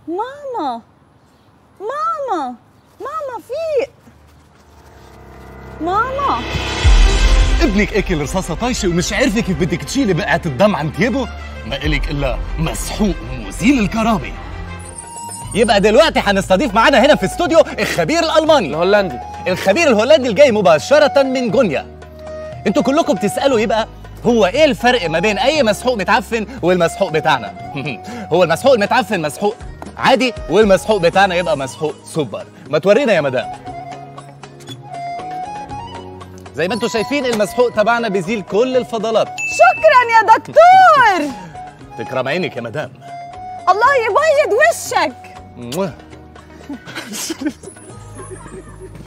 ماما ماما ماما فيق ماما ابنك اكل رصاصه طايشه ومش عارفه كيف بدك تشيلي بقعه الدم عن ثيابه ما إلك الا مسحوق ومزيل الكرامه يبقى دلوقتي هنستضيف معانا هنا في استوديو الخبير الالماني الهولندي الخبير الهولندي الجاي مباشره من جونيا انتوا كلكم بتسالوا يبقى هو ايه الفرق ما بين اي مسحوق متعفن والمسحوق بتاعنا هو المسحوق المتعفن مسحوق عادي والمسحوق بتاعنا يبقى مسحوق سوبر ما تورينا يا مدام زي ما انتوا شايفين المسحوق تبعنا بيزيل كل الفضلات شكرا يا دكتور تكرم عينك يا مدام الله يبيض وشك موah.